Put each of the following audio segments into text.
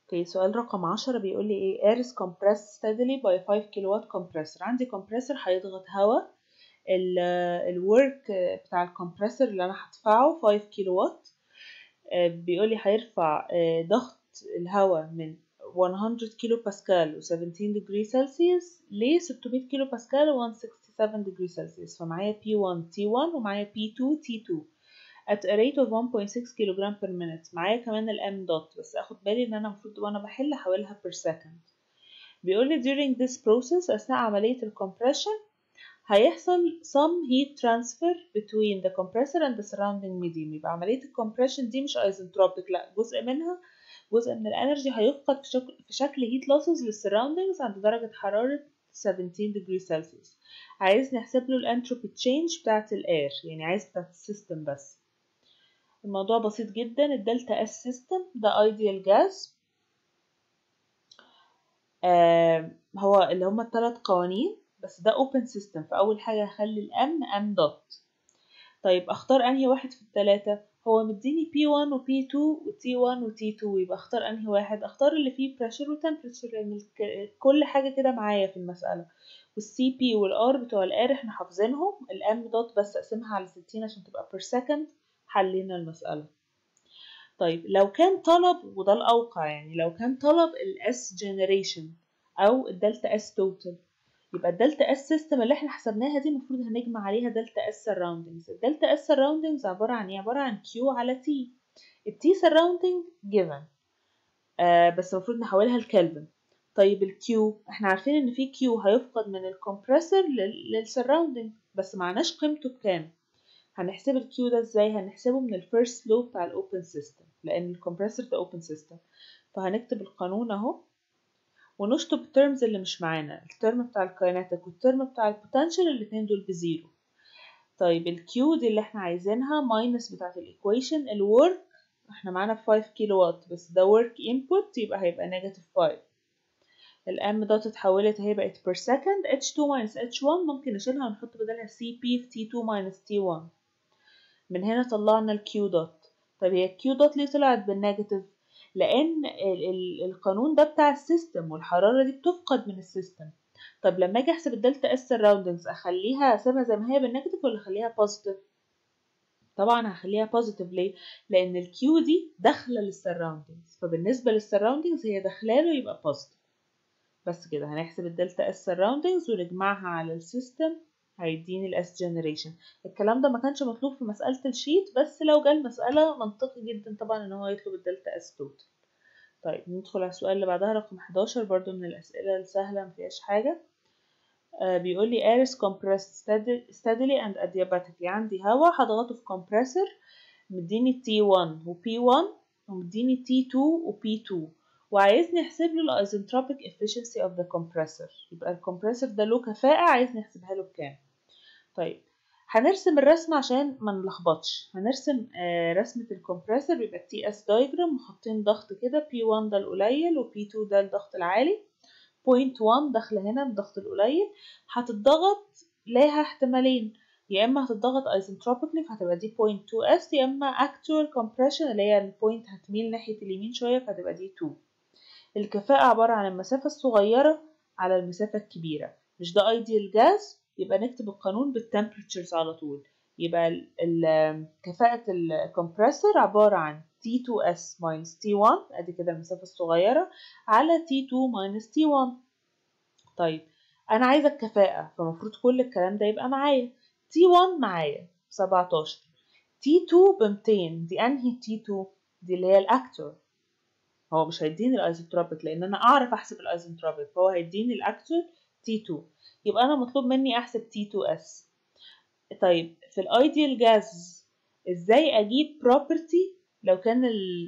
اوكي سؤال رقم عشرة بيقول لي ايه air is compressed steadily by 5 كيلووات compressor عندي compressor هيضغط هواء الورك بتاع الكمبريسور اللي انا هدفعه 5 كيلووات بيقول لي هيرفع ضغط الهواء من 100 كيلو باسكال و 17 ديجري سلسيوس ل 600 كيلو باسكال و 167 ديجري سلسيوس فمعايا P1 T1 ومعايا P2 T2 at a rate of 1.6 كيلوجرام per minute معايا كمان ال m dot بس اخد بالي ان انا المفروض وانا بحل احولها per second بيقول لي during this process اثناء عملية الكمبريشن هيحصل some heat transfer between the compressor and the surrounding medium يبقى عملية الكمبريشن دي مش ايزنتروبيك لا جزء منها جزء من الانرجي هيفقد في شكل, في شكل heat losses للسراوندينجز عند درجة حرارة 17 degree celsius عايز نحسب له الانتروبي تشينج بتاعة الاير يعني عايز بتاعة السيستم بس الموضوع بسيط جدا الدلتا اس سيستم ده ايديال جاز آه هو اللي هما الثلاث قوانين بس ده open system فأول حاجة هخلي الام ام دوت طيب اختار انهي واحد في التلاتة هو مديني P1 و P2 و T1 و T2 يبقى اختار انهي واحد اختار اللي فيه pressure و temperature لان كل حاجة كده معايا في المسألة والسي بي والار بتوع الار احنا حافظينهم الام دوت بس اقسمها على 60 عشان تبقى per second حلينا المسألة طيب لو كان طلب وده الأوقع يعني لو كان طلب ال S generation أو الدلتا S total يبقى الدلتا S system اللي احنا حسبناها دي المفروض هنجمع عليها دلتا S surroundings الدلتا S surroundings عبارة عن ايه؟ عبارة عن Q على T ال T surrounding given آه بس المفروض نحولها لكلفن طيب ال Q احنا عارفين ان في Q هيفقد من الكمبريسور للسراوندينج بس معناش قيمته بكام هنحسب الكيو ده ازاي هنحسبه من الفيرست لو بتاع الاوبن سيستم لان الكمبريسور ده اوبن سيستم فهنكتب القانون اهو ونشطب الترمز اللي مش معانا الترم بتاع الكايناتيك والترم بتاع البوتنشال الاتنين دول بزيرو طيب الكيو دي اللي احنا عايزينها ماينس بتاعت الايكويشن الورك احنا معانا 5 كيلو وات بس ده ورك انبوت يبقى هيبقى نيجاتيف 5 الام دوت اتحولت اهي بقت per second h2 minus h1 ممكن نشيلها ونحط بدلها cp في t2 minus t1 من هنا طلعنا الكيو دوت طب هي الكيو دوت ليه طلعت بالنيجاتيف لان ال ال القانون ده بتاع السيستم والحراره دي بتفقد من السيستم طب لما اجي احسب الدلتا اس سراوندنجز اخليها اسيبها زي ما هي بالنيجاتيف ولا اخليها بوزيتيف طبعا هخليها بوزيتيف ليه لان الكيو دي داخله للسراوندنجز فبالنسبه للسراوندنجز هي داخلاله يبقى بوزيتيف بس كده هنحسب الدلتا اس سراوندنجز ونجمعها على السيستم هيديني الاس جنريشن الكلام ده ما كانش مطلوب في مسألة الشيت بس لو جه المسألة منطقي جدا طبعا ان هو يطلب الدلتا اس توتال طيب ندخل على السؤال اللي بعدها رقم 11 برضو من الأسئلة السهلة مفيهاش حاجة آه بيقول لي air is compressed steadily and adiabatically عندي هوا هضغطه في compressor مديني T1 و P1 ومديني T2 و P2 وعايزني احسب له الايزنتروبيك efficiency of the compressor يبقى الكمبريسور ده له كفاءة عايزني احسبها له بكام طيب هنرسم الرسم عشان ما نلخبطش هنرسم آه رسمة الكمبريسور بيبقى تي اس دايجرام وحاطين ضغط كده P1 ده القليل و P2 ده الضغط العالي بوينت 1 داخلة هنا الضغط القليل هتتضغط ليها احتمالين يا اما هتتضغط ايزنتروبيكلي فهتبقى دي بوينت 2 اس يا اما actual compression اللي هي البوينت هتميل ناحية اليمين شوية فهتبقى دي 2 الكفاءة عبارة عن المسافة الصغيرة على المسافة الكبيرة مش ده ايديال جاز يبقى نكتب القانون بالتمبريتشرز على طول يبقى ال ال كفاءة الكمبريسور عبارة عن T2S minus T1 ادي كده المسافة الصغيرة على T2 minus T1 طيب انا عايزة الكفاءة فمفروض كل الكلام ده يبقى معايا T1 معايا 17 T2 ب 200 دي انهي T2 دي اللي هي الاكتور هو مش هيديني الايزوتروبيك لان انا اعرف احسب الايزوتروبيك فهو هيديني الاكتوال T2 يبقى انا مطلوب مني احسب T2S طيب في الايديال جاز ازاي اجيب property لو كان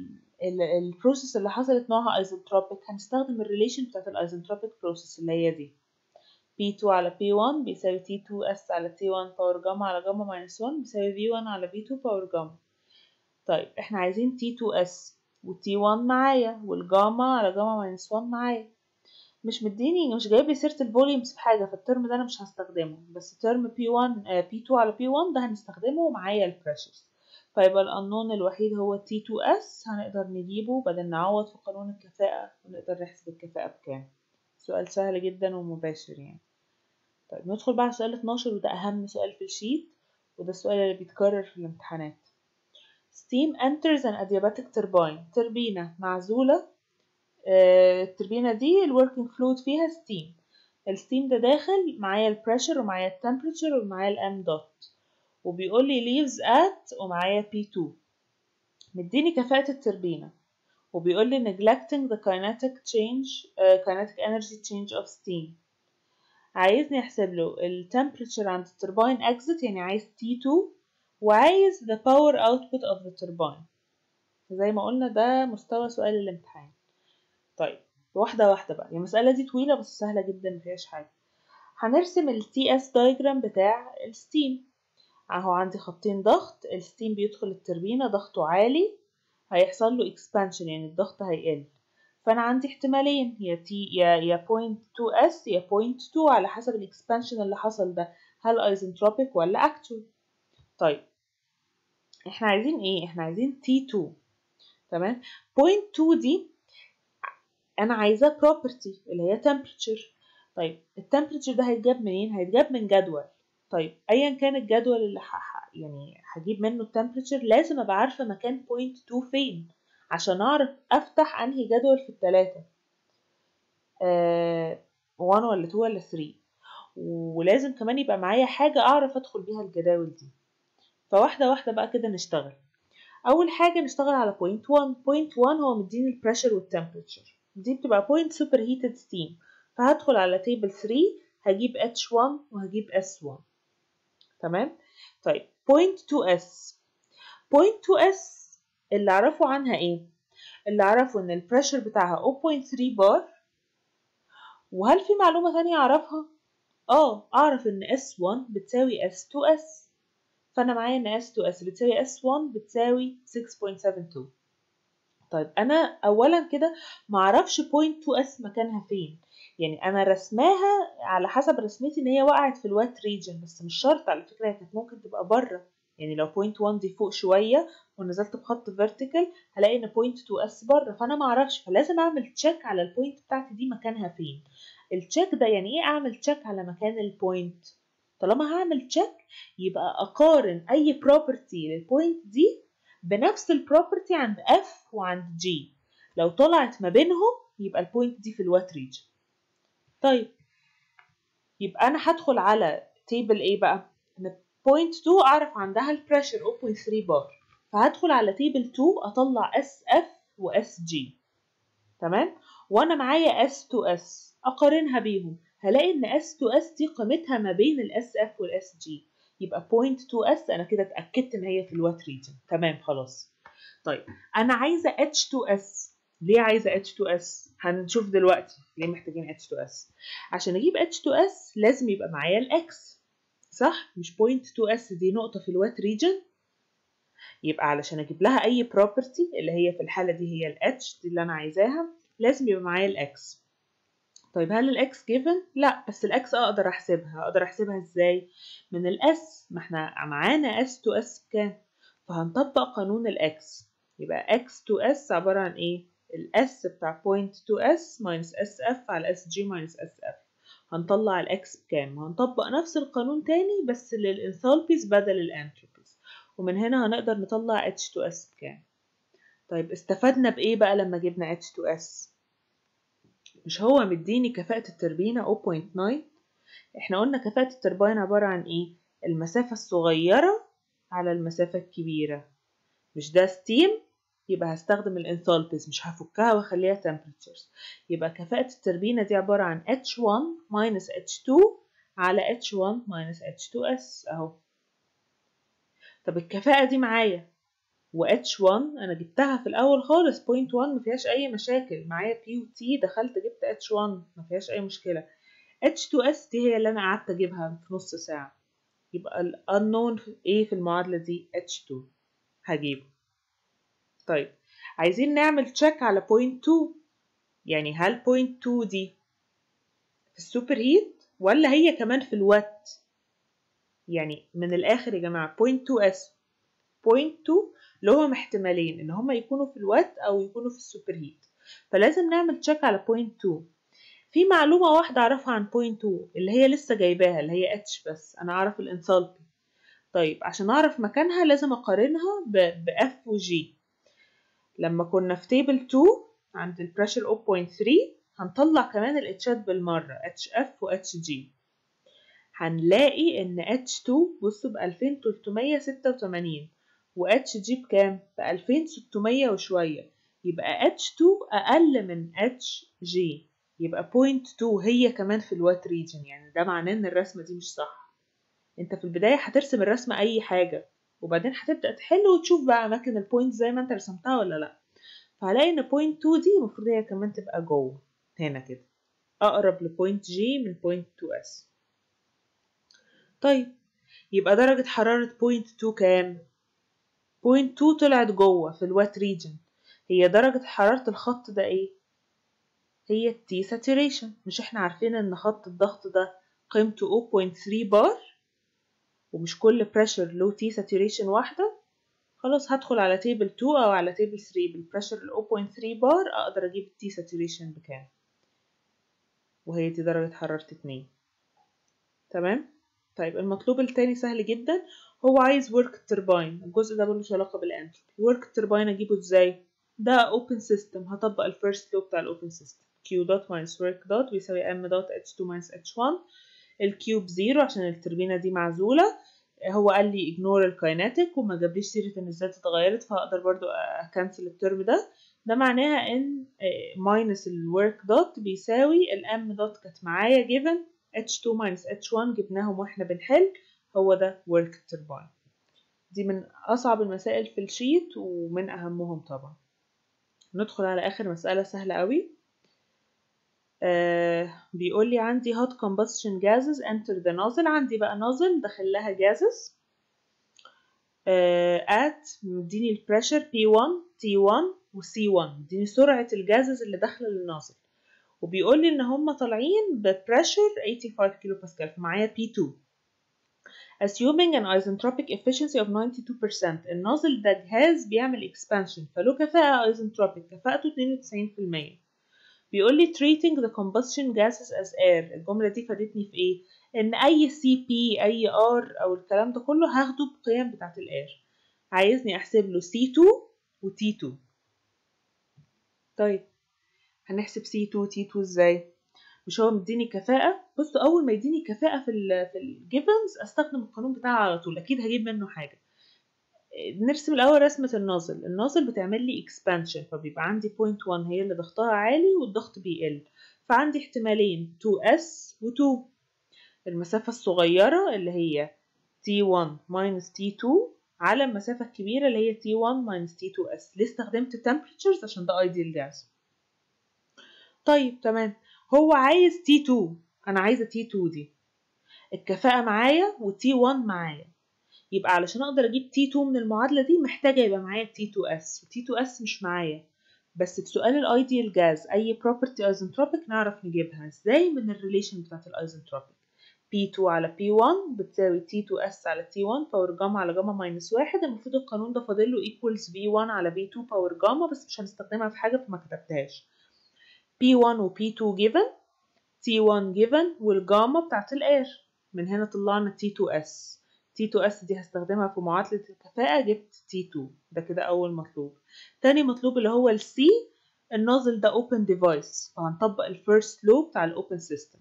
البروسيس اللي حصلت نوعها ايزوتروبيك هنستخدم الريليشن بتاعت الايزوتروبيك بروسيس اللي هي دي P2 على P1 بيساوي T2S على T1 باور جاما على جاما ماينس 1 بيساوي V1 على V2 باور جاما طيب احنا عايزين T2S و T1 معايا والجاما على جاما ماينس 1 معايا مش مديني مش جايب لي سيرة الفوليومز في حاجة فالترم ده أنا مش هستخدمه بس ترم P1 P2 على P1 ده هنستخدمه ومعايا البريشرز فيبقى الأنون الوحيد هو T2S هنقدر نجيبه بدل نعوض في قانون الكفاءة ونقدر نحسب الكفاءة بكام سؤال سهل جدا ومباشر يعني طيب ندخل بقى على سؤال 12 وده أهم سؤال في الشيت وده السؤال اللي بيتكرر في الامتحانات steam enters an adiabatic turbine تربينة معزولة آه، التربينة دي الوركينج فلويد فيها steam الستيم ده داخل معايا البريشر ومعايا التمبريتشر ومعايا الام دوت وبيقول لي leaves at ومعايا P2 مديني كفاءة التربينة وبيقول لي neglecting the kinetic change uh, kinetic energy change of steam عايزني احسب له ال temperature عند التربين exit يعني عايز T2 وعايز the power output of the turbine زي ما قلنا ده مستوى سؤال الامتحان طيب واحدة واحدة بقى يعني المسألة دي طويلة بس سهلة جدا مفيهاش حاجة هنرسم ال TS diagram بتاع الستيم اهو عندي خطين ضغط الستيم بيدخل التربينة ضغطه عالي هيحصل له expansion يعني الضغط هيقل فانا عندي احتمالين يا تي يا يا point 2s يا point 2 على حسب الاكسبانشن اللي حصل ده هل ايزنتروبيك ولا actual طيب احنا عايزين ايه احنا عايزين T2 تمام point 2 دي انا عايزاه property اللي هي temperature طيب التمبريتشر ده هيتجاب منين هيتجاب من جدول طيب ايا كان الجدول اللي ح... يعني هجيب منه التمبريتشر لازم ابقى عارفه مكان بوينت 2 فين عشان اعرف افتح انهي جدول في الثلاثه آه 1 ولا 2 ولا 3 ولازم كمان يبقى معايا حاجه اعرف ادخل بيها الجداول دي فواحده واحده بقى كده نشتغل اول حاجه نشتغل على بوينت 1 بوينت 1 هو مديني البريشر والتمبريتشر دي بتبقى بوينت سوبر هيتد ستيم فهدخل على تيبل 3 هجيب H1 وهجيب S1 تمام طيب point 2S point 2S اللي اعرفه عنها ايه اللي اعرفه ان البريشر بتاعها 0.3 بار وهل في معلومة تانية اعرفها اه اعرف ان S1 بتساوي S2S فانا معايا ان S2S بتساوي S1 بتساوي 6.72 طيب انا اولا كده معرفش point 2S مكانها فين يعني انا رسماها على حسب رسمتي ان هي وقعت في الوات ريجن بس مش شرط على فكره هي كانت ممكن تبقى بره يعني لو بوينت 1 دي فوق شويه ونزلت بخط فيرتيكال هلاقي ان بوينت 2 اس بره فانا ما اعرفش فلازم اعمل تشيك على البوينت بتاعتي دي مكانها فين التشيك ده يعني ايه اعمل تشيك على مكان البوينت طالما هعمل تشيك يبقى اقارن اي بروبرتي للبوينت دي بنفس البروبرتي عند اف وعند جي لو طلعت ما بينهم يبقى البوينت دي في الوات ريجن طيب يبقى انا هدخل على تيبل ايه بقى ان بوينت 2 اعرف عندها البريشر 0.3 بار فهدخل على تيبل 2 اطلع اس اف واس جي تمام وانا معايا اس تو اس اقارنها بيهم هلاقي ان اس تو اس دي قيمتها ما بين الاس اف والاس جي يبقى بوينت 2 اس انا كده اتاكدت ان هي في الوات ريجن تمام خلاص طيب انا عايزه اتش 2 اس ليه عايزه H2S هنشوف دلوقتي ليه محتاجين H2S عشان اجيب H2S لازم يبقى معايا الاكس صح مش point 2S دي نقطة في الوات ريجن يبقى علشان اجيب لها اي property اللي هي في الحالة دي هي ال H دي اللي انا عايزاها لازم يبقى معايا الاكس طيب هل الاكس given لا بس الاكس اقدر احسبها اقدر احسبها ازاي من الاس ما احنا معانا S to S بكام فهنطبق قانون الاكس يبقى x to S عبارة عن ايه الاس بتاع point 2s minus sf على sg minus sf هنطلع الاكس بكام هنطبق نفس القانون تاني بس للانثالبيز بدل الانتروبيز ومن هنا هنقدر نطلع h2s بكام طيب استفدنا بايه بقى لما جبنا h2s مش هو مديني كفاءة التربينة 0.9 احنا قلنا كفاءة التربين عبارة عن ايه المسافة الصغيرة على المسافة الكبيرة مش ده ستيم يبقى هستخدم الانثالبيز مش هفكها واخليها temperatures يبقى كفاءة التربينة دي عبارة عن H1 minus H2 على H1 minus H2S اهو طب الكفاءة دي معايا و H1 انا جبتها في الاول خالص point 1 مفيهاش اي مشاكل معايا P و T دخلت جبت H1 مفيهاش اي مشكلة H2S دي هي اللي انا قعدت اجيبها في نص ساعة يبقى ال unknown ايه في المعادلة دي H2 هجيبه طيب عايزين نعمل تشيك على بوينت 2 يعني هل بوينت 2 دي في السوبر هيت ولا هي كمان في الوات يعني من الاخر يا جماعه بوينت 2 اس بوينت 2 اللي هما احتمالين ان هما يكونوا في الوات او يكونوا في السوبر هيت فلازم نعمل تشيك على بوينت 2 في معلومة واحدة أعرفها عن بوينت 2 اللي هي لسه جايباها اللي هي اتش بس أنا أعرف الانثالبي طيب عشان أعرف مكانها لازم أقارنها ب F و G لما كنا في تيبل 2 عند البريشر 0.3 هنطلع كمان الاتشات بالمرة HF و HG هنلاقي إن H2 بصوا ب 2386 و HG بكام؟ ب 2600 وشوية يبقى H2 أقل من HG يبقى بوينت 2 هي كمان في الوات ريجن يعني ده معناه إن الرسمة دي مش صح انت في البداية هترسم الرسمة أي حاجة وبعدين هتبدأ تحل وتشوف بقى أماكن البوينت زي ما انت رسمتها ولا لأ فهلاقي إن بوينت 2 دي المفروض هي كمان تبقى جوه هنا كده أقرب لبوينت جي من بوينت 2 اس طيب يبقى درجة حرارة بوينت 2 كام؟ بوينت 2 طلعت جوه في الوات ريجن هي درجة حرارة الخط ده ايه؟ هي التي ساتوريشن مش احنا عارفين ان خط الضغط ده قيمته 0.3 بار ومش كل بريشر له تي ساتوريشن واحدة خلاص هدخل على تيبل 2 او على تيبل 3 بالبريشر ال 0.3 بار اقدر اجيب التي ساتوريشن بكام وهي دي درجة حرارة 2 تمام طيب المطلوب التاني سهل جدا هو عايز ورك الترباين الجزء ده ملوش علاقة بالانتروبي ورك الترباين اجيبه ازاي ده اوبن سيستم هطبق الفيرست لو بتاع الاوبن سيستم q دوت minus work دوت بيساوي m دوت h2 minus h1 الكيوب زيرو عشان التربينة دي معزولة هو قال لي ignore الكايناتيك وما جابليش سيرة ان الذات اتغيرت فهقدر برضو اكنسل الترم ده ده معناها ان minus الورك دوت بيساوي الام دوت كانت معايا given h2 minus h1 جبناهم واحنا بنحل هو ده work turbine دي من اصعب المسائل في الشيت ومن اهمهم طبعا ندخل على اخر مسألة سهلة قوي آه بيقول لي عندي hot combustion gases enter the nozzle عندي بقى nozzle داخل لها gases آه at مديني البريشر P1 T1 و C1 مديني سرعة الجازز اللي داخلة للنازل وبيقول لي ان هم طالعين ببريشر 85 كيلو باسكال فمعايا P2 assuming an isentropic efficiency of 92% النازل ده جهاز بيعمل expansion فله كفاءة isentropic كفاءته 92% بيقول لي treating the combustion gases as air الجملة دي فادتني في ايه؟ ان اي سي بي اي ار او الكلام ده كله هاخده بقيم بتاعة الاير عايزني احسب له C2 و T2 طيب هنحسب C2 و T2 ازاي؟ مش هو مديني كفاءة بصوا أول ما يديني كفاءة في ال في الجيفنز أستخدم القانون بتاعها على طول أكيد هجيب منه حاجة نرسم الأول رسمة النازل النازل بتعمل لي expansion فبيبقى عندي point 1 هي اللي ضغطها عالي والضغط بيقل فعندي احتمالين 2s و 2 المسافة الصغيرة اللي هي t1 minus t2 على المسافة الكبيرة اللي هي t1 minus t2s ليه استخدمت temperatures عشان ده ideal gas طيب تمام هو عايز T2 أنا عايزة T2 دي الكفاءة معايا و T1 معايا يبقى علشان أقدر أجيب T2 من المعادلة دي محتاجة يبقى معايا T2S و T2S مش معايا بس في سؤال الايديال جاز أي property isentropic نعرف نجيبها ازاي من الريليشن بتاعت الايزنتروبيك P2 على P1 بتساوي T2S على T1 باور جاما على جاما ماينس واحد المفروض القانون ده فاضل له equals V1 على V2 باور جاما بس مش هنستخدمها في حاجة فما كتبتهاش P1 و P2 given T1 given والجاما بتاعت الاير من هنا طلعنا T2S T2S دي هستخدمها في معادلة الكفاءة جبت T2 ده كده أول مطلوب تاني مطلوب اللي هو ال C النازل ده open device فهنطبق الفيرست لو بتاع الاوبن سيستم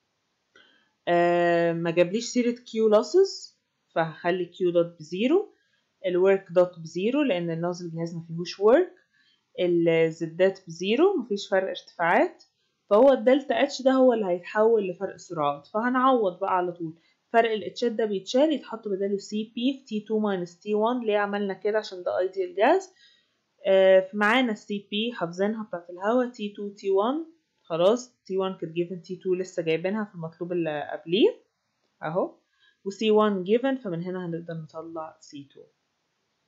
آه ما جابليش سيرة Q losses فهخلي Q دوت بزيرو الورك دوت بزيرو لأن النازل جهاز ما فيهوش work الزدات بزيرو مفيش فرق ارتفاعات فهو الدلتا اتش ده هو اللي هيتحول لفرق سرعات فهنعوض بقى على طول فرق الاتشات ده بيتشال يتحط بداله سي بي في تي 2 ماينس تي 1 ليه عملنا كده عشان ده ايديال جاز آه معانا السي بي حافظينها بتاعت الهوا تي 2 تي 1 خلاص تي 1 كانت جيفن تي 2 لسه جايبينها في المطلوب اللي قبليه اهو وسي 1 جيفن فمن هنا هنقدر نطلع سي 2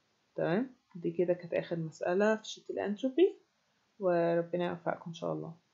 تمام دي كده كانت آخر مسألة في شيت الأنتروبي وربنا يوفقكم إن شاء الله